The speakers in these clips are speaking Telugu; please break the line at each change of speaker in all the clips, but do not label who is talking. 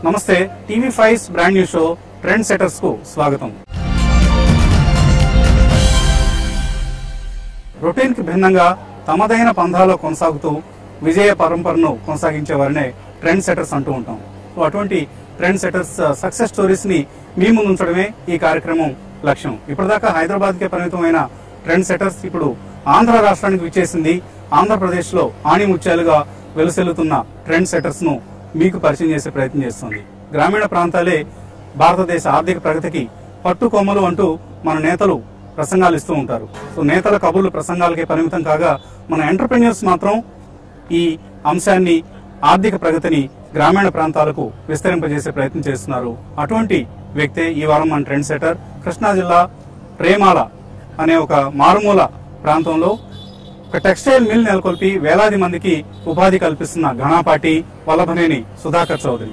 నమస్తే TV five brand new show trend setters కు స్వాగతం రొటీన్ కి భిన్నంగా తమదైన పంధాలో కొనసాగుతూ విజయ పరంపరను కొనసాగించే వారినే ట్రెండ్ సెటర్స్ అంటూ ఉంటాం సో అటువంటి ట్రెండ్ సెటర్స్ సక్సెస్ స్టోరీస్ ని మీ ముందు ఉంచడమే ఈ కార్యక్రమం లక్ష్యం ఇప్పటిదాకా హైదరాబాద్ కే పరిమితమైన ట్రెండ్ సెటర్స్ ఇప్పుడు ఆంధ్ర రాష్ట్రానికి విచ్చేసింది ఆంధ్రప్రదేశ్ లో ఆణిముత్యాలుగా వెలుసెల్లుతున్న ట్రెండ్ సెటర్స్ ను మీకు పరిచయం చేసే ప్రయత్నం చేస్తుంది గ్రామీణ ప్రాంతాలే భారతదేశ ఆర్థిక ప్రగతికి పట్టుకొమ్మలు అంటూ మన నేతలు ప్రసంగాలు ఇస్తూ ఉంటారు సో నేతల కబుర్లు ప్రసంగాలకే పరిమితం కాగా మన ఎంటర్ప్రెన్యూర్స్ మాత్రం ఈ అంశాన్ని ఆర్థిక ప్రగతిని గ్రామీణ ప్రాంతాలకు విస్తరింపజేసే ప్రయత్నం చేస్తున్నారు అటువంటి వ్యక్తే ఈ వారం మన ట్రెండ్ సెటర్ కృష్ణా జిల్లా ప్రేమాల అనే ఒక మారుమూల ప్రాంతంలో ఒక టెక్స్టైల్ మిల్ నెలకొల్పి వేలాది మందికి ఉపాధి కల్పిస్తున్న ఘనాపాటి వల్లభనేని సుధాకర్ చౌదరి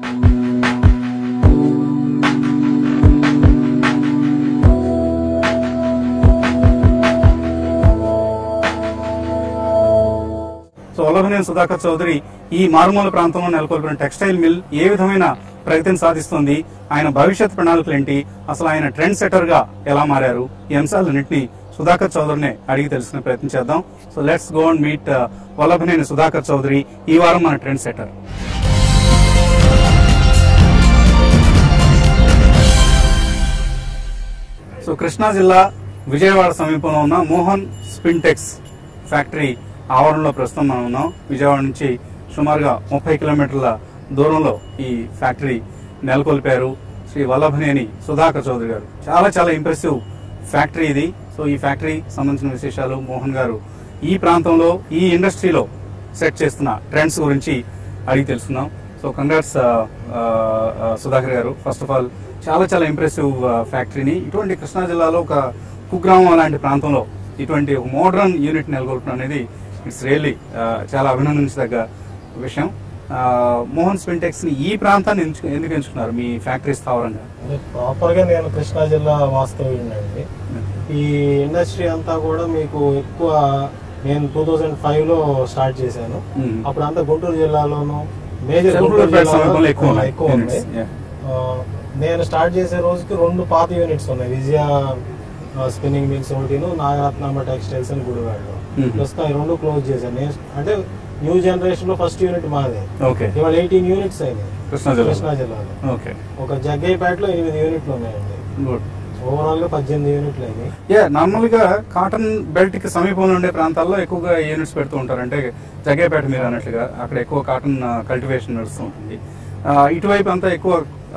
సో వల్లభనేని సుధాకర్ చౌదరి ఈ మారుమూల ప్రాంతంలో నెలకొల్పిన టెక్స్టైల్ మిల్ ఏ విధమైన ప్రగతిని సాధిస్తుంది ఆయన భవిష్యత్ ప్రణాళికలు ఏంటి అసలు ఆయన ట్రెండ్ సెటర్ గా ఎలా మారారు ఈ అంశాలన్నింటినీ సుధాకర్ చౌదరినే అడిగి తెలుసుకునే ప్రయత్నం చేద్దాం so let's go and meet Vallabhaneni Sudhakar Chowdary ఈ వారం మన ట్రెండ్ సెటర్ సో కృష్ణా జిల్లా విజయవాడ సమీపంలో ఉన్న మోహన్ స్పిన్టెక్స్ ఫ్యాక్టరీ ఆవరణలో ప్రస్తుతం మనం ఉన్నాం విజయవాడ నుంచి సుమారుగా ముప్పై కిలోమీటర్ల దూరంలో ఈ ఫ్యాక్టరీ నెలకొల్పారు శ్రీ వల్లభనేని సుధాకర్ చౌదరి గారు చాలా చాలా ఇంప్రెసివ్ ఫ్యాక్టరీ ఇది సో ఈ ఫ్యాక్టరీ సంబంధించిన విశేషాలు మోహన్ గారు ఈ ప్రాంతంలో ఈ ఇండస్ట్రీలో సెట్ చేస్తున్న ట్రెండ్స్ గురించి అడిగి తెలుసుకుందాం సో కంగ్రాట్స్ సుధాకర్ గారు ఫస్ట్ ఆఫ్ ఆల్ చాలా చాలా ఇంప్రెసివ్ ఫ్యాక్టరీని ఇటువంటి కృష్ణా జిల్లాలో ఒక కుగ్రామం లాంటి ప్రాంతంలో ఇటువంటి ఒక మోడర్న్ యూనిట్ నెలకొల్పడం అనేది ఇట్స్ రియల్లీ చాలా అభినందించదగ్గ విషయం ఆ, మోహన్ స్పిన్టెక్స్ ని ఈ ప్రాంతాన్ని ఎంచు- ఎందుకు ఎంచుకున్నారు మీ ఫ్యాక్టరీ స్థావరంగా
ప్రాపర్ గా నేను కృష్ణా జిల్లా వాస్తవ్యుడండి ఈ ఇండస్ట్రీ అంతా కూడా మీకు ఎక్కువ నేను టూ థౌజండ్ ఫైవ్ లో స్టార్ట్ చేశాను
మ్మ్.
అప్పుడు అంతా గుంటూరు జిల్లాలోను మేజర్
చెరుకులపేట సమీపంలో ఎక్కువ ఉన్నాయి
ఎక్కువ ఉంది
units. Yeah.
ఆ, నేను స్టార్ట్ చేసే రోజుకి రెండు పాత యూనిట్స్ ఉన్నాయి విజయ స్పిన్నింగ్ మిల్స్ ఒకటిను నాగరత్నాంబ టెక్స్టైల్స్ అని గుడివాడలో
Mhm.
ప్రస్తుతం ఈ రెండు క్లోజ్ చేశాను నేను అంటే న్యూ జనరేషన్ లో ఫస్ట్ యూనిట్ మాదే
ఓకే
ఇవాళ ఎయిటీన్ యూనిట్స్ అయినాయి
కృష్ణా జిల్లా
కృష్ణా జిల్లాలో
ఓకే
ఒక జగ్గైపేటలో ఎనిమిది యూనిట్లు ఉన్నాయండి
గుడ్
ఓవరాల్ గా పద్దెనిమిది యూనిట్లు అయినాయి
యా నార్మల్ గా కాటన్ బెల్ట్ కి సమీపంలో ఉండే ప్రాంతాల్లో ఎక్కువగా యూనిట్స్ పెడుతూ ఉంటారు అంటే జగ్గేపేట మీరు అన్నట్లుగా అక్కడ ఎక్కువ కాటన్ కల్టివేషన్ నడుస్తూ ఉంటుంది ఆ, ఇటువైపు అంతా ఎక్కువ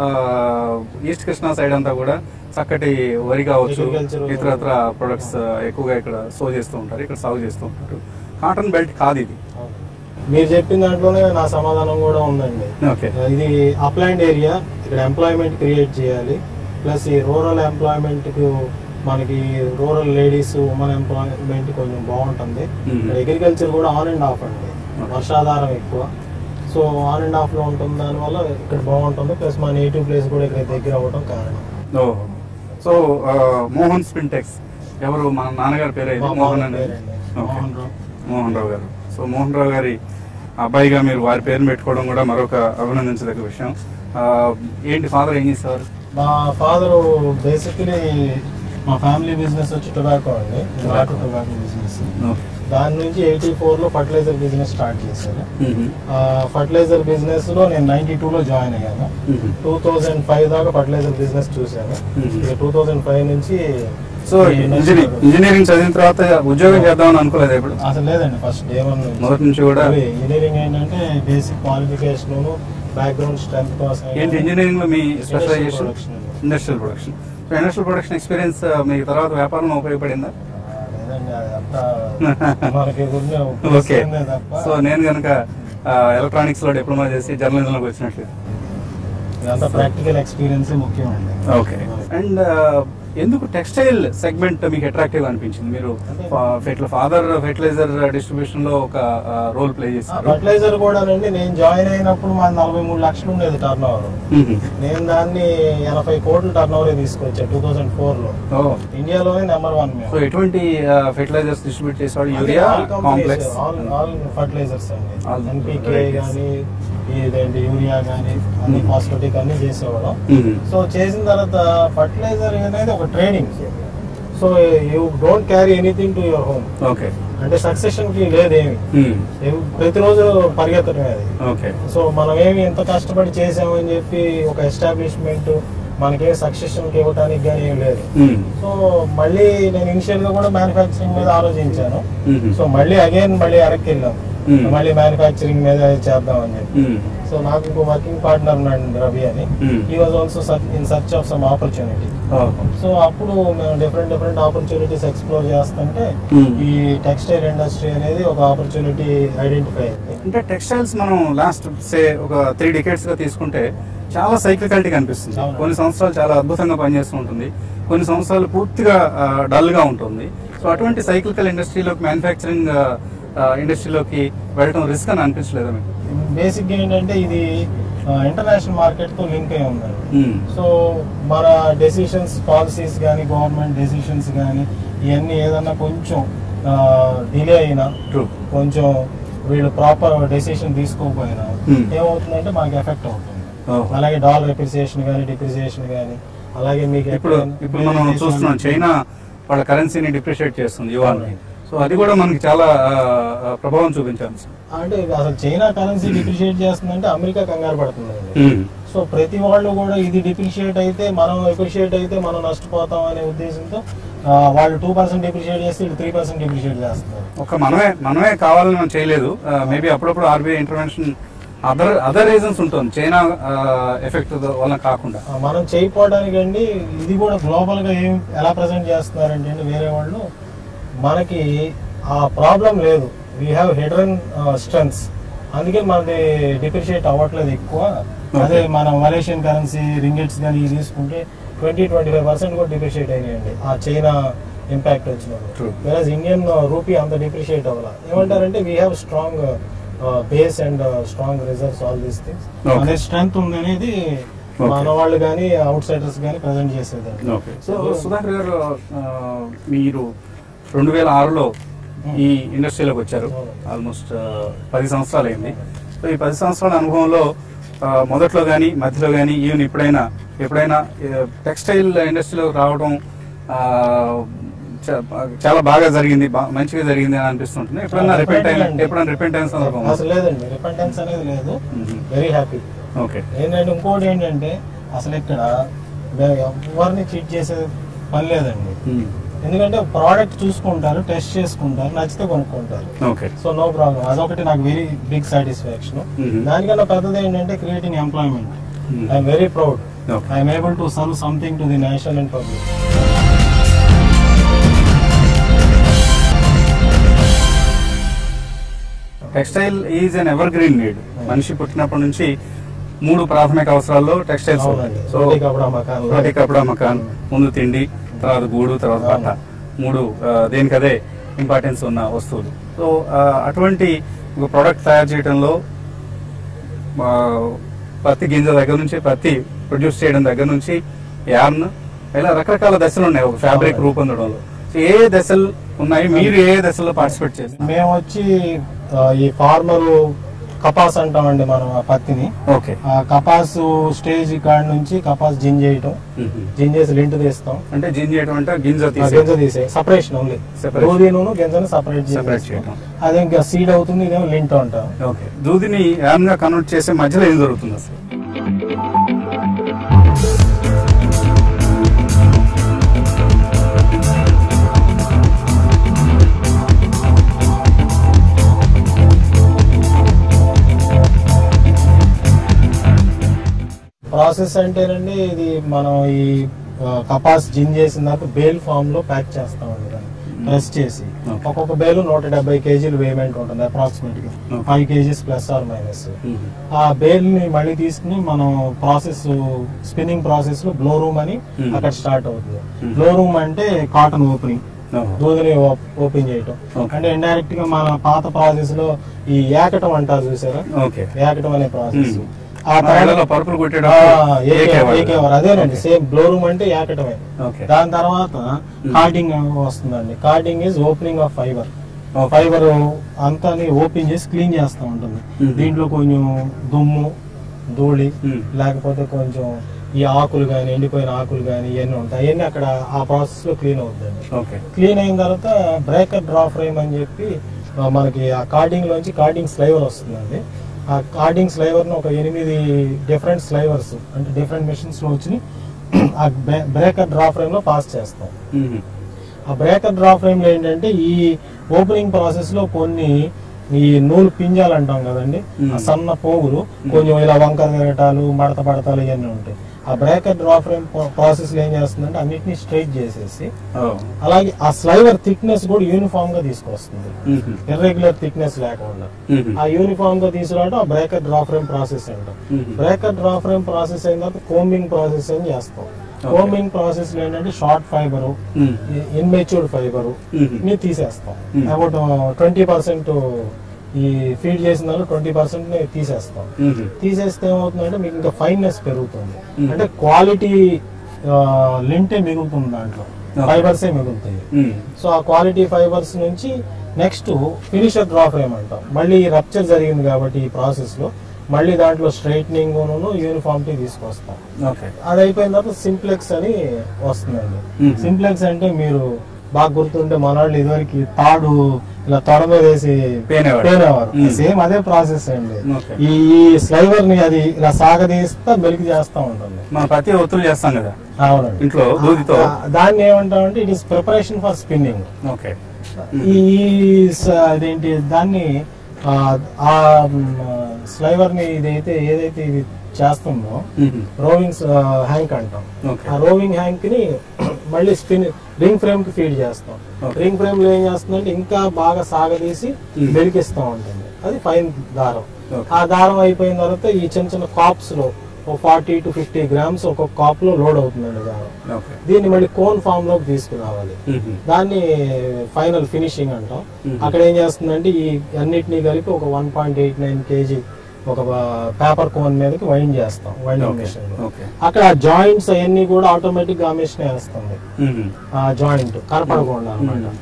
ఈస్ట్ కృష్ణా సైడ్ అంతా కూడా చక్కటి వరి కావచ్చు
Agriculture.
ఇతరత్ర ప్రొడక్ట్స్ ఎక్కువగా ఇక్కడ సో చేస్తూ ఉంటారు ఇక్కడ సాగు చేస్తూ ఉంటారు కాటన్ బెల్ట్ కాదు ఇది
మీరు చెప్పిన దాంట్లోనే నా సమాధానం కూడా ఉందండి
ఓకే
ఇది అప్లాండ్ ఏరియా ఇక్కడ ఎంప్లాయ్మెంట్ క్రియేట్ చేయాలి ప్లస్ ఈ రూరల్ ఎంప్లాయ్మెంట్ కు మనకి రూరల్ లేడీస్ ఉమెన్ ఎంప్లాయ్మెంట్ కొంచెం బాగుంటుంది
Mhm.
ఇక్కడ అగ్రికల్చర్ కూడా ఆన్ అండ్ ఆఫ్ అండి వర్షాధారం ఎక్కువ సో ఆన్ అండ్ ఆఫ్ లో ఉంటుంది దానివల్ల ఇక్కడ బాగుంటుంది ప్లస్ మా నేటివ్ ప్లేస్ కూడా ఇక్కడ దగ్గర అవ్వడం కారణం
ఓ సో మోహన్ స్పిన్టెక్స్ ఎవరు మన నాన్నగారి పేరు ఇది
మా
మోహన్
father
అని
పేరండి.
ఓకే.
మోహన్ రావు.
మోహన్ రావు గారు సో మోహన్ రావు గారి అబ్బాయిగా మీరు వారి పేరును పెట్టుకోవడం కూడా మరొక అభినందించదగ్గ విషయం ఆ, ఏంటి ఫాదర్ ఏం చేసేవారు
మా ఫాదర్ బేసికలీ మా ఫ్యామిలీ బిజినెస్ వచ్చి టొబాకో అండి టొబాకో టొబాకో బిజినెస్
ఓకే.
దాని నుంచి ఎయిటీ లో ఫర్టిలైజర్ బిజినెస్ స్టార్ట్ చేశాను
మ్మ్.
ఫర్టిలైజర్ బిజినెస్ లో నేను నైన్టీ లో జాయిన్ అయ్యాను
మ్మ్.
టూ థౌజండ్ ఫైవ్ దాకా ఫర్టిలైజర్ బిజినెస్ చూశాను
Mhm.
ఇక టూ థౌజండ్ ఫైవ్ నుంచి
సో
ఈ industry
ఇంజనీరింగ్
లో-
ఇంజనీరింగ్ చదివిన తర్వాత ఉద్యోగం చేద్దామని అనుకోలేదు ఇప్పుడు
అసలు లేదండి ఫస్ట్ డే వన్
మొదటి నుంచి కూడా
ఇంజనీరింగ్ ఏంటంటే బేసిక్ క్వాలిఫికేషన్ బ్యాక్గ్రౌండ్ స్ట్రెంత్ కోసం
ఏంటి ఇంజనీరింగ్ లో మీ specialization
production.
Industrial production so industrial production experience మీకు తర్వాత వ్యాపారంలో ఉపయోగపడిందా
లేదండి అది అంతా మనకి గురించి
ఓకే
ఉపయోగమే తప్ప
సో నేను కనుక ఎలక్ట్రానిక్స్ లో డిప్లొమా చేసి జర్నలిజం లోకి వచ్చినట్లు
ఇదంతా ప్రాక్టికల్ ఎక్స్పీరియన్స్ ముఖ్యం అండి
ఓకే అండ్ ఎందుకు టెక్స్టైల్ సెగ్మెంట్ మీకు అట్రాక్టివ్ అనిపించింది మీరు ఫాదర్ ఫెర్టిలైజర్ డిస్ట్రిబ్యూషన్ లో ఒక రోల్ ప్లే చేశారు
ఫర్టిలైజర్ కూడానండి నేను జాయిన్ అయినప్పుడు మా నలభై మూడు లక్షలు ఉండేది టర్న్ ఓవర్
మ్మ్.
నేను దాన్ని ఎనభై కోట్ల టర్న్ ఓవర్ తీసుకొచ్చా టూ థౌసండ్ ఫోర్ లో
ఓ
ఇండియాలోనే నెంబర్ వన్
సో
మేము
ఎటువంటి ఫెర్టిలైజర్స్ డిస్ట్రిబ్యూట్ చేసేవాడు urea complex
all all fertilizers
All
అండి ఎన్పికే
varieties.
కానీ ఇదేంటి యూరియా కానీ అన్ని
Hmm.
ఫాస్ఫటిక్ అన్ని చేసేవాళ్ళం
మ్మ్.
సో చేసిన తర్వాత ఫర్టిలైజర్ అనేది ఒక training so you don't carry anything to your home
okay
అంటే సక్సెషన్ కి లేదేమి
మ్మ్.
ఎవ్- ప్రతిరోజు పరిగెత్తడమే అది
ఓకే
సో మనం ఏమి ఎంత కష్టపడి చేసామని చెప్పి ఒక ఎస్టాబ్లిష్మెంట్ మనకేం సక్సెషన్ కి ఇవ్వడానికి కానీ ఏం లేదు
మ్మ్.
సో మళ్ళీ నేను ఇనిషియల్ గా కూడా మ్యానుఫ్యాక్చరింగ్ మీద ఆలోచించాను
మ్మ్.
సో మళ్ళీ అగైన్ మళ్ళీ వెనక్కి వెళ్ళాం
మ్మ్.
మళ్ళీ మ్యానుఫ్యాక్చరింగ్ మీద చేద్దామని చెప్పి
మ్మ్.
సో నాకు ఇంకో వర్కింగ్ పార్ట్నర్ ఉన్నాడు రవి అని
మ్మ్.
He was also in search of some opportunity
ఓహో.
సో అప్పుడు మేము డిఫరెంట్ డిఫరెంట్ ఆపర్చునిటీస్ ఎక్స్ప్లోర్ చేస్తుంటే
మ్మ్.
ఈ టెక్స్టైల్ ఇండస్ట్రీ అనేది ఒక ఆపర్చునిటీ ఐడెంటిఫై అయింది
అంటే టెక్స్టైల్స్ మనం లాస్ట్ సే ఒక త్రీ డికేట్స్ గా తీసుకుంటే చాలా సైక్లికాలిటీ కనిపిస్తుంది
అవును.
కొన్ని సంవత్సరాలు చాలా అద్భుతంగా పనిచేస్తూ ఉంటుంది కొన్ని సంవత్సరాలు పూర్తిగా డల్ గా ఉంటుంది సో అటువంటి సైక్లికల్ ఇండస్ట్రీలోకి మ్యానుఫ్యాక్చరింగ్ ఇండస్ట్రీలోకి వెళ్ళడం రిస్క్ అని అనిపించలేదా మీకు
బేసిక్ ఏంటంటే ఇది ఇంటర్నేషనల్ మార్కెట్ తో లింక్ అయి ఉందండి
మ్మ్.
సో మన డెసిషన్స్ పాలసీస్ కానీ గవర్నమెంట్ డెసిషన్స్ కానీ ఇవన్నీ ఏదన్నా కొంచెం డిలే అయినా
ట్రూ
కొంచెం వీళ్ళు ప్రాపర్ డెసిషన్ తీసుకోకపోయినా
Hmm.
ఏమవుతుందంటే మనకి ఎఫెక్ట్ అవుతుంది
ఓహో.
అలాగే డాలర్ ఎప్రిసియేషన్ కానీ డిప్రిసియేషన్ కానీ అలాగే మీకు
ఇప్పుడు
ఎక్కడైనా
ఇప్పుడు మనం
వేరే
చూస్తున్నాం
దేశాలు-
చైనా వాళ్ళ కరెన్సీని డిప్రిషియేట్ చేస్తుంది యువాన్ని సో అది కూడా మనకి చాలా ఆ, ఆ, ప్రభావం చూపించాలి
అంటే అసలు చైనా కరెన్సీ డిప్రిషియేట్ చేస్తుందంటే అమెరికా కంగారు పడుతుందండి
మ్మ్.
సో ప్రతి వాళ్ళు కూడా ఇది డిప్రిషియేట్ అయితే మనం ఎప్రిషియేట్ అయితే మనం నష్టపోతాం అనే ఉద్దేశంతో ఆ, వాళ్ళు టూ పర్సెంట్ డిప్రిషియేట్ చేస్తే వీళ్ళు త్రీ పర్సెంట్ డిప్రిషియేట్ చేస్తున్నారు
ఒక మనమే మనమే కావాలని మనం చేయలేదు మేబీ అప్పుడప్పుడు RBI intervention other other reasons ఉంటుంది చైనా ఎఫెక్ట్ వల్ల కాకుండా
ఆ, మనం చేయకపోవడానికండి ఇది కూడా గ్లోబల్ గా ఏం ఎలా ప్రజెంట్ చేస్తున్నారంటే అండి వేరే వాళ్ళు మనకి ఆ ప్రాబ్లం లేదు వీ హ్యావ్ హిడరన్ స్ట్రెంగ్స్ అందుకే మనది డిప్రిషియేట్ అవ్వట్లేదు ఎక్కువ అదే మన మలేషియన్ కరెన్సీ రింగెట్స్ కానీ ఇవి తీసుకుంటే ట్వంటీ ట్వంటీ ఫైవ్ పర్సెంట్ కూడా డిప్రిషియేట్ అయినాయండి ఆ చైనా ఇంపాక్ట్
True.
వచ్చినప్పుడు వేరే ఇండియన్ రూపీ అంత డిప్రిషియేట్ అవ్వాల ఏమంటారంటే we have strong base and strong reserves all these things
Okay.
అనే స్ట్రెంగ్త్ ఉంది అనేది
Okay.
మన వాళ్ళు కానీ అవుట్ సైడర్స్ కానీ ప్రజెంట్ చేసేదండి
ఓకే సో సుధాకర్ గారు ఆ, మీరు రెండు వేల ఆరులో ఈ ఇండస్ట్రీలోకి వచ్చారు
అవును.
ఆల్మోస్ట్ పది సంవత్సరాలు అయింది సో ఈ పది సంవత్సరాల అనుభవంలో ఆ, మొదట్లో కానీ మధ్యలో కానీ ఈవెన్ ఎప్పుడైనా ఎప్పుడైనా టెక్స్టైల్ ఇండస్ట్రీలోకి రావడం ఆ, చ- చాలా బాగా జరిగింది బా- మంచిగా జరిగింది అని అనిపిస్తుంటుంది ఎప్పుడైనా రిపెంట్ అయిన
Repent
ఎప్పుడైనా రిపెంట్ అయిన సందర్భం
అసలు లేదండి రిపెంటెన్స్ అనేది లేదు
మ్మ్.
వెరీ హ్యాపీ
ఓకే
ఏంటంటే ఇంకోటి ఏంటంటే అసలు ఇక్కడ మేము ఎవరిని చీట్ చేసే పని లేదండి
మ్మ్.
ఎందుకంటే ప్రోడక్ట్ చూసుకుంటారు టెస్ట్ చేసుకుంటారు నచ్చితే కొనుక్కుంటారు
ఓకే
సో నో ప్రాబ్లం అదొకటి నాకు వెరీ బిగ్ సాటిస్ఫాక్షన్
Mhm.
దానికన్నా పెద్దది ఏంటంటే creating employment
Mhm.
I'm very proud
okay
I'm able to serve something to the national and public
textile is an ever green need మనిషి పుట్టినప్పటి నుంచి మూడు ప్రాథమిక అవసరాల్లో టెక్స్టైల్స్
అవునండి
సో
రోటీ కపడా మకాన్
రోటీ కపడా మకాన్ ముందు తిండి తర్వాత గూడు తర్వాత బట్ట మూడు ఆ, దేనికదే ఇంపార్టెన్స్ ఉన్న వస్తువులు సో ఆ, అటువంటి ఒక ప్రోడక్ట్ తయారు చేయడంలో ఆ, పత్తి గింజ దగ్గర నుంచి పత్తి ప్రొడ్యూస్ చేయడం దగ్గర నుంచి యార్న్ ఇలా రకరకాల దశలు ఉన్నాయి ఒక ఫ్యాబ్రిక్
అవునండి.
రూపొందడంలో సో ఏ ఏ దశలు ఉన్నాయి మీరు ఏ ఏ దశల్లో పార్టిసిపేట్ చేస్తారు
మేము వచ్చి ఆ, ఈ ఫార్మర్ కపాస్ అంటామండి మనం ఆ పత్తిని
ఓకే
ఆ కపాస్ స్టేజ్ కాడ నుంచి కపాస్ జిన్ చేయటం జిన్ చేసి లింట్ తీస్తాం
అంటే జిన్ చేయడం అంటే గింజ
ఆ
తీసి
గింజ తీసే సపరేషన్ ఓన్లీ
Separation.
దూదిను గింజను సపరేట్
Separate
చేయడం
చేయటం.
అదే ఇంకా సీడ్ అవుతుంది ఇదేమో లింట్ అంటాం
ఓకే దూదిని యామ్ గా కన్వర్ట్ చేసే మధ్యలో ఏం జరుగుతుంది అసలు
ప్రాసెస్ అంటేనండి ఇది మనం ఈ ఆ, కపాస్ జిన్ చేసిన దాకా బేల్ ఫామ్ లో ప్యాక్ చేస్తామండి దాన్ని ప్రెస్ చేసి
Okay.
ఒక్కొక్క బేలు నూట డెబ్బై కేజీలు వేమెంట్ ఉంటుంది అప్రాక్సిమేట్ గా
Okay.
Five kgs plus or minus ఆ బేల్ ని మళ్ళీ తీసుకుని మనం ప్రాసెస్ స్పిన్నింగ్ ప్రాసెస్ లో బ్లో రూమ్ అని
Hmm.
అక్కడ స్టార్ట్ అవుతుంది
Hmm.
బ్లో రూమ్ అంటే కాటన్ ఓపెనింగ్
ఓహో.
దూదిని ఓపెన్ చేయటం
Okay.
అంటే ఇండైరెక్ట్ గా మన పాత ప్రాసెస్ లో ఈ ఏకటం అంటారు చూసారా
ఓకే
ఏకటం అనే ప్రాసెస్
Hmm.
ఆ
మన
తర్వాత
ఇళ్లలో పరుపులు
ఆ,
కొట్టేటప్పుడు
ఏకే-
ఏకే వాడతారు.
ఏకేవారు. అదేనండి
Okay.
సేమ్ బ్లో రూమ్ అంటే ఏకటమే
ఓకే
దాని తర్వాత కార్డింగ్ వస్తుందండి carding is opening of fibre
Okay.
Fibre అంతా ఓపెన్ చేసి క్లీన్ చేస్తూ ఉంటుంది
Mhm.
దీంట్లో కొంచెం దుమ్ము ధూళి
Hmm.
లేకపోతే కొంచెం ఈ ఆకులు కానీ ఎండిపోయిన ఆకులు కానీ ఇవన్నీ ఉంటాయి అవన్నీ అక్కడ ఆ ప్రాసెస్ లో క్లీన్ అవుతుందండి
ఓకే
క్లీన్ అయిన తర్వాత బ్రేకర్ డ్రా ఫ్రేమ్ అని చెప్పి ఆ, మనకి ఆ కార్డింగ్ లోంచి కార్డింగ్ స్లైవర్ వస్తుందండి ఆ కార్డింగ్ స్లైవర్ ను ఒక ఎనిమిది డిఫరెంట్ స్లైవర్స్ అంటే డిఫరెంట్ మెషిన్స్ లో వచ్చి ఆ బ్రేకర్ డ్రా ఫ్రేమ్ లో పాస్ చేస్తాం
మ్మ్.
ఆ బ్రేకర్ డ్రా ఫ్రేమ్ లో ఏంటంటే ఈ ఓపెనింగ్ ప్రాసెస్ లో కొన్ని ఈ నూలు పింజాలు అంటాం కదండి ఆ
మ్మ్.
సన్న పోగులు కొంచెం ఇలా వంకర తిరగటాలు మడత పడతాలు ఇవన్నీ ఉంటాయి ఆ బ్రేకర్ డ్రా ఫ్రేమ్ ప్రాసెస్ లో ఏం చేస్తుందంటే అన్నిటిని స్ట్రైట్ చేసేసి
ఓ.
అలాగే ఆ స్లైవర్ థిక్నెస్ కూడా యూనిఫామ్ గా తీసుకొస్తుంది
మ్మ్.
ఇర్రెగ్యులర్ థిక్నెస్ లేకుండా
మ్మ్.
ఆ యూనిఫామ్ గా తీసుకురావడం ఆ బ్రేకర్ డ్రా ఫ్రేమ్ ప్రాసెస్ అంటాం
మ్మ్.
బ్రేకర్ డ్రా ఫ్రేమ్ ప్రాసెస్ అయిన తర్వాత కోమింగ్ ప్రాసెస్ అని చేస్తాం
Okay.
కోమింగ్ ప్రాసెస్ లో ఏంటంటే షార్ట్ ఫైబర్
మ్మ్.
ఇన్మెచ్యూర్డ్ ఫైబర్
మ్మ్.
ని తీసేస్తాం
Hmm.
అబౌట్ ట్వంటీ పర్సెంట్ ఈ ఫీడ్ చేసిన దానిలో ట్వంటీ పర్సెంట్ తీసేస్తాం
మ్మ్.
తీసేస్తే ఏమవుతుందంటే మీకు ఇంకా ఫైన్నెస్ పెరుగుతుంది
Hmm.
అంటే క్వాలిటీ లింటే మిగులుతుంది దాంట్లో
Okay.
ఫైబర్సే మిగులుతాయి
మ్మ్.
సో ఆ క్వాలిటీ ఫైబర్స్ నుంచి నెక్స్ట్ ఫినిషర్ డ్రా ఫ్రేమ్ అంటాం మళ్ళీ రప్చర్ జరిగింది కాబట్టి ఈ ప్రాసెస్ లో మళ్ళీ దాంట్లో స్ట్రైట్నింగ్ యూనిఫామిటీ తీసుకొస్తాం
ఓకే
అది అయిపోయిన తర్వాత సింప్లెక్స్ అని వస్తుందండి
Mhm.
సింప్లెక్స్ అంటే మీరు బాగా గుర్తుంటే మన వాళ్ళు ఇదివరకు తాడు ఇలా తొడ మీద వేసి
పేనేవాడు.
పేనేవారు
Mhm.
సేమ్ అదే ప్రాసెస్ అండి
Okay.
ఈ స్లైవర్ ని అది ఇలా సాగదీస్తా మెలికి చేస్తా ఉంటుంది
మనం ప్రతి ఒత్తులు చేస్తాం కదా
అవునండి
ఇంట్లో దూదితో
ఆ- దాన్ని ఏమంటామంటే it is preparation for spinning
okay
ఈ స- అదేంటి దాన్ని ఆ, ఆ స్లైవర్ ని ఇదైతే ఏదైతే ఇది చేస్తుందో
మ్మ్.
రోవింగ్ హ్యాంక్ అంటాం
ఓకే
ఆ రోవింగ్ హ్యాంక్ ని మళ్ళీ స్పిన్ రింగ్ ఫ్రేమ్ కి ఫీడ్ చేస్తాం
Okay.
రింగ్ ఫ్రేమ్ లో ఏం చేస్తుందంటే ఇంకా బాగా సాగదీసి
Hmm.
వెలికిస్తూ ఉంటుంది అది ఫైన్ దారం
Okay.
ఆ దారం అయిపోయిన తర్వాత ఈ చిన్న చిన్న కాప్స్ లో ఒక ఫార్టీ టు ఫిఫ్టీ గ్రామ్స్ ఒక్కొక్క కాప్ లో లోడ్ అవుతుందండి దారం
ఓకే
దీన్ని మళ్ళీ కోన్ ఫామ్ లోకి తీసుకురావాలి
మ్మ్.
దాన్ని ఫైనల్ ఫినిషింగ్ అంటాం
Mhm.
అక్కడ ఏం చేస్తుందంటే ఈ అన్నిటినీ కలిపి ఒక one point eight nine kg ఒక పేపర్ కోన్ మీదకి వైండ్ చేస్తాం వైండింగ్
ఓకే
మెషిన్ లో
ఓకే
అక్కడ జాయింట్స్ అవన్నీ కూడా ఆటోమేటిక్ గా మెషిన్ వేస్తుంది
మ్మ్.
ఆ జాయింట్ కనపడకుండా అనమాట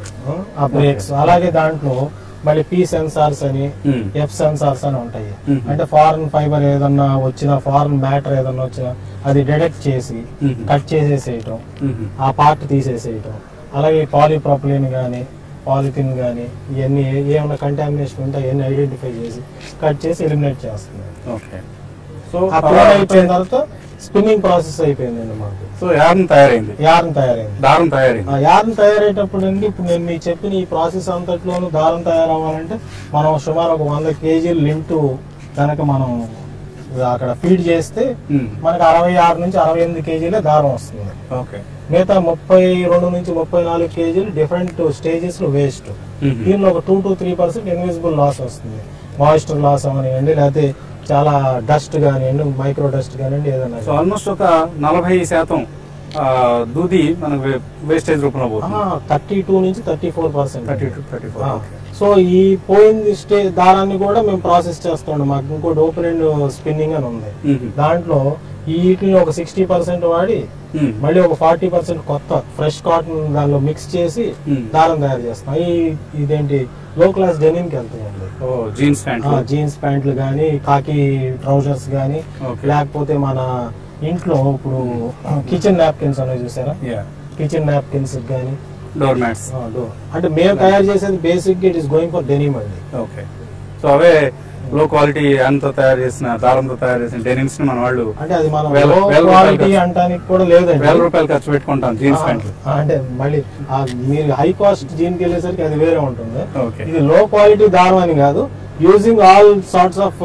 ఆ బ్రేక్స్ అలాగే దాంట్లో మళ్ళీ పీ సెన్సార్స్ అని
మ్మ్.
ఎఫ్ సెన్సార్స్ అని ఉంటాయి
Mhm.
అంటే ఫారెన్ ఫైబర్ ఏదన్నా వచ్చినా ఫారెన్ మ్యాటర్ ఏదన్నా వచ్చినా అది డిటెక్ట్ చేసి
Mhm.
కట్ చేసేసేయటం
మ్మ్.
ఆ పార్ట్ తీసేసేయటం అలాగే పాలీప్రొపిలిన్ కానీ పాలిథిన్ కానీ ఇవన్నీ ఏ- ఏమైనా కంటామినేషన్ ఉంటే అవన్నీ ఐడెంటిఫై చేసి కట్ చేసి ఎలిమినేట్ చేస్తుంది
ఓకే సో
ఆ ప్లాన్ అయిపోయిన తర్వాత స్పిన్నింగ్ ప్రాసెస్ అయిపోయిందండి మాకు
సో యార్న్ తయారైంది
యారం తయారైంది
దారం తయారైంది
ఆ యారం తయారయ్యేటప్పుడు అండి ఇప్పుడు నేను మీకు చెప్పిన ఈ ప్రాసెస్ అంతట్లోనూ దారం తయారవ్వాలంటే మనం సుమారు ఒక వంద కేజీలు లింటు కనుక మనం అక్కడ ఫీడ్ చేస్తే
మ్మ్.
మనకి అరవై ఆరు నుంచి అరవై ఎనిమిది కేజీలే దారం వస్తుంది
ఓకే
మిగతా ముప్పై రెండు నుంచి ముప్పై నాలుగు కేజీలు డిఫరెంట్ స్టేజెస్ లో వేస్ట్
మ్మ్.
దీనిలో ఒక two to three percent invisible loss వస్తుంది మాయిస్చర్ లాస్ అవనివ్వండి లేకపోతే చాలా డస్ట్ కానివ్వండి మైక్రో డస్ట్ కానివ్వండి ఏదైనా
సో ఆల్మోస్ట్ ఒక నలభై శాతం ఆ, దూది మనకు వేస్టేజ్ రూపంలో పోతుంది
థర్టీ టూ నుంచి thirty four percent
thirty two thirty four okay
so ఈ పోయింది స్టే దారాన్ని కూడా మేము ప్రాసెస్ చేస్తాం మాకు ఇంకోటి ఓపెన్ అండ్ స్పిన్నింగ్ అని ఉంది
మ్మ్.
దాంట్లో ఈ వీటిని ఒక సిక్స్టీ పర్సెంట్ వాడి
మ్మ్.
మళ్ళీ ఒక ఫార్టీ పర్సెంట్ కొత్త ఫ్రెష్ కాటన్ దానిలో మిక్స్ చేసి
మ్మ్.
దారం తయారు చేస్తాం ఈ ఇదేంటి లో క్లాస్ డెనిమ్ కి వెళ్తాయండి
ఓ జీన్స్ ప్యాంట్
జీన్స్ ప్యాంట్లు కానీ కాకి ట్రౌజర్స్ కానీ
Okay.
లేకపోతే మన ఇంట్లో ఇప్పుడు కిచెన్ నాప్కిన్స్ అనేవి చూసారా
యా
కిచెన్ నాప్కిన్స్ కానీ
డోర్ మ్యాట్స్
అంటే మేము తయారు చేసేది basic it is going for denim అండి
ఓకే సో అవే లో క్వాలిటీ తో తయారు చేసిన దారంతో తయారు చేసిన డెనిమ్స్ ని మన వాళ్ళు
అంటే అది మన
వేల-
లో
వేల
క్వాలిటీ
రూపాయలు
అంటానికి కూడా లేదండి
వేల రూపాయలు ఖర్చు పెట్టుకుంటాం జీన్స్ ప్యాంట్లు
ఆ, అంటే మళ్ళీ ఆ మీరు హై కాస్ట్ జీన్కి వెళ్ళేసరికి అది వేరే ఉంటుంది
ఓకే
ఇది లో క్వాలిటీ దారం అని కాదు using all sorts of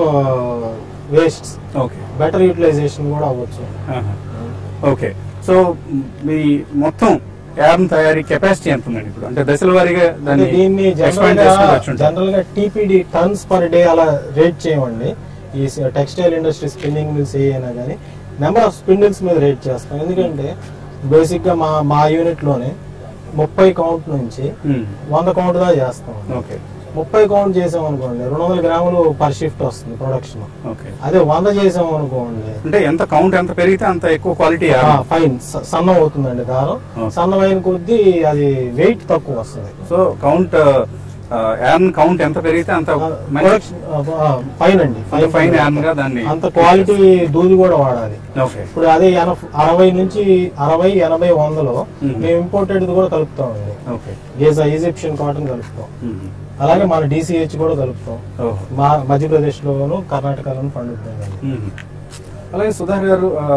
waste
okay
better utilization కూడా అవ్వచ్చు
ఓకే సో మీ మొత్తం యార్న్ తయారీ కెపాసిటీ ఎంత ఉందండి ఇప్పుడు అంటే దశల వారీగా
అంటే
దాన్ని
దీన్ని
ఎక్స్పాండ్
జనరల్ గా
చేసుకుంటూ వచ్చి ఉంటారు.
జనరల్ గా టీపీడి టన్స్ పర్ డే అలా రేట్ చేయమండి ఈ టెక్స్టైల్ ఇండస్ట్రీ స్పిన్నింగ్ మిల్స్ ఏమైనా కానీ నెంబర్ ఆఫ్ స్పిన్డిల్స్ మీద రేట్ చేస్తాం ఎందుకంటే బేసిక్ గా మా మా యూనిట్ లోనే ముప్పై కౌంట్ నుంచి
మ్మ్.
వంద కౌంట్ దాకా చేస్తాం
ఓకే
ముప్పై కౌంట్ చేసాం అనుకోండి రెండు వందల గ్రాములు పర్ షిఫ్ట్ వస్తుంది ప్రొడక్షన్
ఓకే
అదే వంద చేసాం అనుకోండి
అంటే ఎంత కౌంట్ ఎంత పెరిగితే అంత ఎక్కువ క్వాలిటీ
ఫైన్ సన్నం అవుతుందండి దారం
Okay.
సన్నమైన కొద్దీ అది వెయిట్ తక్కువ వస్తుంది
సో కౌంట్ యాన్ కౌంట్ ఎంత పెరిగితే అంత మంచి
ప్రొడక్షన్ ఫైన్ అండి
అంత ఫైన్ యాన్ గా దాన్ని
అంత క్వాలిటీ దూది కూడా వాడాలి
ఓకే
ఇప్పుడు అదే ఎనభ- అరవై నుంచి అరవై ఎనభై వందలో
మ్మ్.
మేము ఇంపోర్టెడ్ కూడా కలుపుతామండి
ఓకే
గేజా ఈజిప్షియన్ కాటన్ కలుపుతాం
మ్మ్.
అలాగే మన డిసిహెచ్ కూడా కలుపుతాం
ఓహో
మా మధ్యప్రదేశ్ లోను కర్ణాటకలోను పండుతాం
మ్మ్. అలాగే సుధాకర్ గారు ఆ,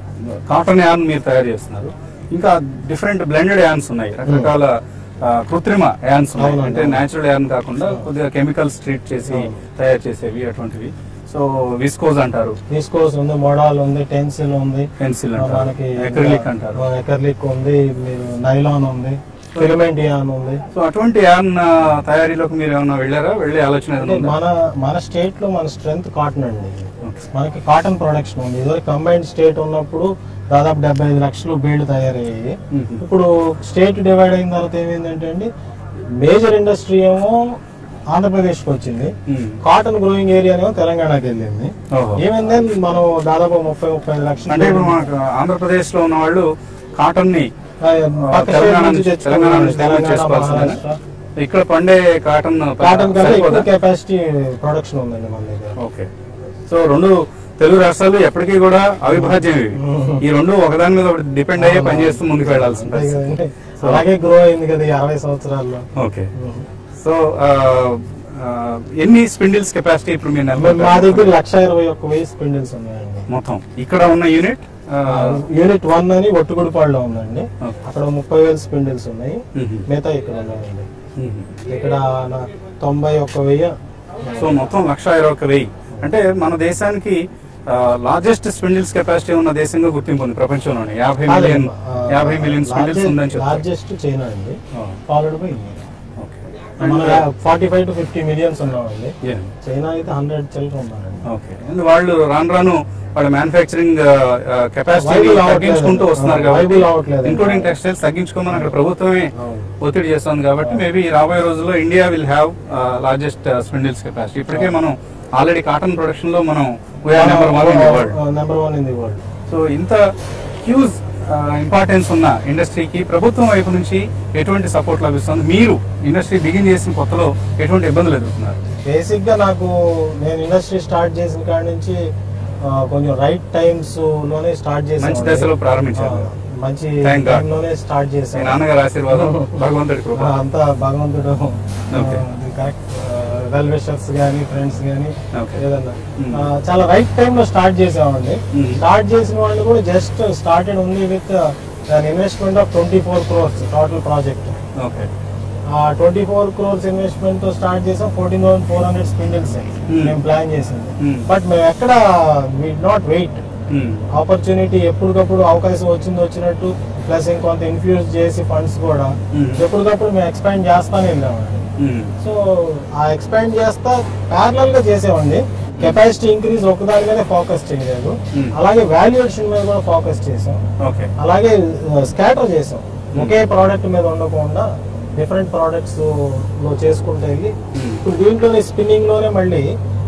కాటన్ యాన్ మీరు తయారు చేస్తున్నారు ఇంకా డిఫరెంట్ బ్లెండెడ్ యాన్స్ ఉన్నాయి రకరకాల ఆ, కృత్రిమ యాన్స్ ఉన్నాయి
అవునండి,
అంటే
అవును.
నేచురల్ యాన్ కాకుండా కొద్దిగా కెమికల్స్ ట్రీట్ చేసి
అవును.
తయారు చేసేవి అటువంటివి సో విస్కోజ్ అంటారు
విస్కోస్ ఉంది మోడాల్ ఉంది టెన్సిల్ ఉంది
పెన్సిల్
ఆ,
అంటారు
మనకి
ఎక్రిలిక్ అంటారు
ఎకర్లిక్ ఉంది మీరు నైలాన్ ఉంది ఫిలమెంట్ యాన్ ఉంది
సో అటువంటి యాన్ ఆ, తయారీలోకి మీరు ఏమైనా వెళ్ళారా వెళ్ళే ఆలోచన
అంటే
ఏదైనా ఉందా?
మన మన స్టేట్ లో మన స్ట్రెంగ్త్ కాటన్ అండి
Okay.
మనకి కాటన్ ప్రొడక్షన్ ఉంది ఇదివరకు కంబైన్డ్ స్టేట్ ఉన్నప్పుడు దాదాపు డెబ్బై ఐదు లక్షలు బేళ్లు తయారయ్యాయి
మ్మ్.
ఇప్పుడు స్టేట్ డివైడ్ అయిన తర్వాత ఏమైందంటే అండి మేజర్ ఇండస్ట్రీ ఏమో ఆంధ్రప్రదేశ్కి వచ్చింది
మ్మ్.
కాటన్ గ్రోయింగ్ ఏరియా ఏమో తెలంగాణకి వెళ్ళింది
ఓహో.
ఏమైందంటే మనం దాదాపు ముప్పై ముప్పై ఐదు లక్షలు
అంటే ఇప్పుడు మనకు ఆంధ్రప్రదేశ్ లో ఉన్న వాళ్ళు కాటన్ ని
ఆ, పక్క స్టేట్
తెలంగాణ
నుంచి
నుంచి
తెచ్చుకున్నాం.
తెలంగాణ నుంచి దిగుమతి
తెలంగాణ,
చేసుకోవాల్సిందేనా?
మహారాష్ట్ర.
ఇక్కడ పండే కాటన్
కాటన్ కన్నా ఎక్కువ
సరిపోదా?
కెపాసిటీ ప్రొడక్షన్ ఉందండి మన దగ్గర
ఓకే సో రెండు తెలుగు రాష్ట్రాలు ఎప్పటికీ కూడా అవిభాజ్యం ఇవి ఈ రెండు ఒకదాని మీద ఒకటి డిపెండ్ అయ్యే పనిచేస్తూ ముందుకు వెళ్లాల్సి
అంతే
ఉంటుంది
కదండి. అలాగే గ్రో అయింది కదా ఈ అరవై సంవత్సరాల్లో
ఓకే సో ఆ, ఆ, ఎన్ని స్పిండిల్స్ కెపాసిటీ ఇప్పుడు మీరు
మా
నెలకొల్పారు?
దగ్గర లక్ష ఇరవై ఒక్క వెయ్యి స్పిండిల్స్ ఉన్నాయండి
మొత్తం ఇక్కడ ఉన్న యూనిట్
యూనిట్ వన్ అని ఒట్టుగుడిపాడులో ఉందండి
ఓకే.
అక్కడ ముప్పై వేలు స్పిండిల్స్ ఉన్నాయి మిగతా ఇక్కడ ఉన్నాయండి ఇక్కడ నా తొంభై ఒక్క వెయ్యి
సో మొత్తం లక్ష ఇరవై ఒక వెయ్యి అంటే మన దేశానికి లార్జెస్ట్ స్పిండిల్స్ కెపాసిటీ ఉన్న దేశంగా గుర్తింపు ఉంది ప్రపంచంలోనే యాభై మిలియన్ యాభై మిలియన్ స్పిండిల్స్ ఉందని చెప్తారు
లార్జెస్ట్ చైనా అండి
Oh,
followed by India
okay.
మన forty five to fifty millions ఉన్నామండి
Yeah.
చైనా అయితే హండ్రెడ్ చిల్లర ఉన్నారండి
ఓకే అండ్ వాళ్ళు రాను రాను వాళ్ళ మ్యానుఫ్యాక్చరింగ్ కెపాసిటీ
Viable అవ్వట్లేదు.
తగ్గించుకుంటూ వస్తున్నారు
Viable
కాబట్టి
అవ్వట్లేదు.
ఇంక్లూడింగ్ టెక్స్టైల్స్ తగ్గించుకోమని అక్కడ ప్రభుత్వమే
అవును.
ఒత్తిడి చేస్తుంది కాబట్టి మేబీ రాబోయే రోజుల్లో India will have largest spindles capacity ఇప్పటికే మనం ఆల్రెడీ కాటన్ ప్రొడక్షన్ లో మనం number one in the world
number one in the world
so ఇంత హ్యూజ్ ఇంపార్టెన్స్ ఉన్న ఇండస్ట్రీకి ప్రభుత్వం వైపు నుంచి ఎటువంటి సపోర్ట్ లభిస్తుంది మీరు ఇండస్ట్రీ బిగిన్ చేసిన కొత్తలో ఎటువంటి ఇబ్బందులు ఎదుర్కొన్నారు
బేసిక్ గా నాకు నేను ఇండస్ట్రీ స్టార్ట్ చేసిన కాడి నుంచి ఆ, కొంచెం రైట్ టైమ్స్ లోనే స్టార్ట్ చేసాను
మంచి దశలో ప్రారంభించారు.
మంచి
Thank God.
time లోనే స్టార్ట్
మీ
చేశాను
నాన్నగారి ఆశీర్వాదం భగవంతుడి కృప
ఆ, అంతా భగవంతుడు
Okay.
కరెక్ట్ వెల్ విషర్స్ గానీ ఫ్రెండ్స్ గానీ
Okay.
ఏదన్నా
Hmm.
ఆ, చాలా రైట్ టైం లో స్టార్ట్ చేసామండి
Hmm.
స్టార్ట్ చేసిన వాళ్ళు కూడా just started only with investment of twenty four crores total project
okay
ఆ ట్వంటీ ఫోర్ క్రోర్స్ ఇన్వెస్ట్మెంట్ తో స్టార్ట్ చేసాం fourteen thousand four hundred spindles
Hmm.
మేము ప్లాన్ చేసింది
Hmm.
బట్ మేము ఎక్కడ వి నాట్ వెయిట్ ఆపర్చునిటీ ఎప్పటికప్పుడు అవకాశం వచ్చింది వచ్చినట్టు ప్లస్ ఇంకొంత ఇన్ఫ్యూజ్ చేసి ఫండ్స్ కూడా
Hmm.
ఎప్పటికప్పుడు మేము ఎక్స్పాండ్ చేస్తానే వెళ్ళామండి సో ఆ ఎక్స్పాండ్ చేస్తా ప్యారలల్ గా చేసేవండి కెపాసిటీ ఇంక్రీజ్ ఒకదాని మీద ఫోకస్ చేయలేదు
Hmm.
అలాగే వాల్యుయేషన్ మీద కూడా ఫోకస్ చేసాం
ఓకే
అలాగే స్కాటర్ చేసాం ఒకే ప్రోడక్ట్ మీద ఉండకుండా డిఫరెంట్ ప్రోడక్ట్స్ లో చేసుకుంటూ వెళ్ళి
Hmm.
ఇప్పుడు దీంట్లోనే స్పిన్నింగ్ లోనే మళ్ళీ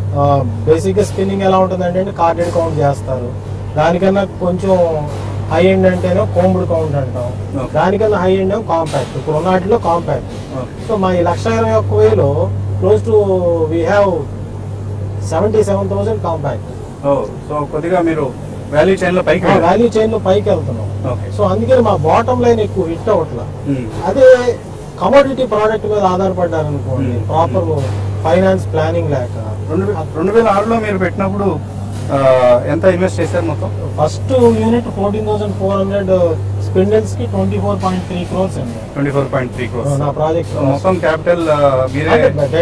బేసిక్ గా స్పిన్నింగ్ ఎలా ఉంటుంది అంటే కార్డెడ్ కౌంట్ చేస్తారు దానికన్నా కొంచెం హై ఎండ్ అంటేనే కోంబుడ్ కౌంట్ అంటాం
Okay.
దానికన్నా హై ఎండ్ ఏమో కాంపాక్ట్ ఇప్పుడు ఉన్న వాటిలో కాంపాక్ట్
ఓకే
సో మా ఈ లక్ష ఇరవై ఒక్క వేలో close to we have seventy seven thousand compact
ఓ సో కొద్దిగా మీరు వాల్యూ చైన్ లో పైకి వెళ్ళారు.
వాల్యూ చైన్ లో పైకి వెళ్తున్నాం
ఓకే
సో అందుకని మా బాటమ్ లైన్ ఎక్కువ హిట్ అవ్వట్లా
Hmm.
అదే కమోడిటీ ప్రోడక్ట్ మీద ఆధారపడ్డారనుకోండి
Hmm.
ప్రాపర్ ఫైనాన్స్ ప్లానింగ్ లేక
రెండు వే- రెండు వేల ఆరులో మీరు పెట్టినప్పుడు ఆ, ఎంత ఇన్వెస్ట్ చేశారు మొత్తం
first unit fourteen thousand four hundred spindles కి twenty four point three crores అండి
twenty four point three crores
నా ప్రాజెక్ట్
మొత్తం క్యాపిటల్ మీరే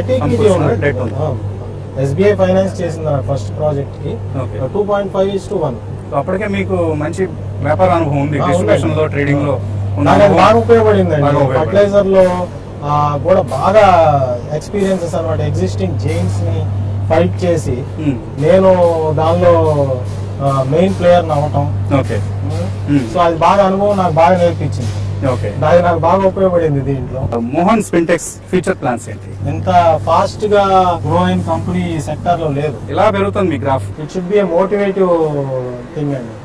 డెట్ ఉంది
ఎస్బీఐ ఫైనాన్స్ చేసింది ఫస్ట్ ప్రాజెక్ట్ కి
okay
two point five is to one
so అప్పటికే మీకు మంచి వ్యాపార అనుభవం ఉంది
ఆ,
డిస్ట్రిబ్యూషన్ లో
ఉందండి.
ట్రేడింగ్ లో ఉన్న
నాకు అది
అనుభవం.
బాగా ఉపయోగపడిందండి
బాగా ఉపయోగపడింది.
ఫర్టిలైజర్ లో ఆ, కూడా బాగా ఎక్స్పీరియన్సెస్ అనమాట ఎగ్జిస్టింగ్ జైన్స్ ని ఫైట్ చేసి
Hmm.
నేను దానిలో మెయిన్ ప్లేయర్ అవ్వటం
ఓకే Hmm.
సో అది బాగా అనుభవం నాకు బాగా నేర్పించింది
ఓకే
అది నాకు బాగా ఉపయోగపడింది దీంట్లో
మోహన్ స్పింటెక్స్ ఫ్యూచర్ ప్లాన్స్ ఏంటి
ఇంత ఫాస్ట్ గా గ్రో అయిన కంపెనీ సెక్టర్ లో లేదు
ఎలా పెరుగుతుంది మీ graph
it should be a motivative thing అండి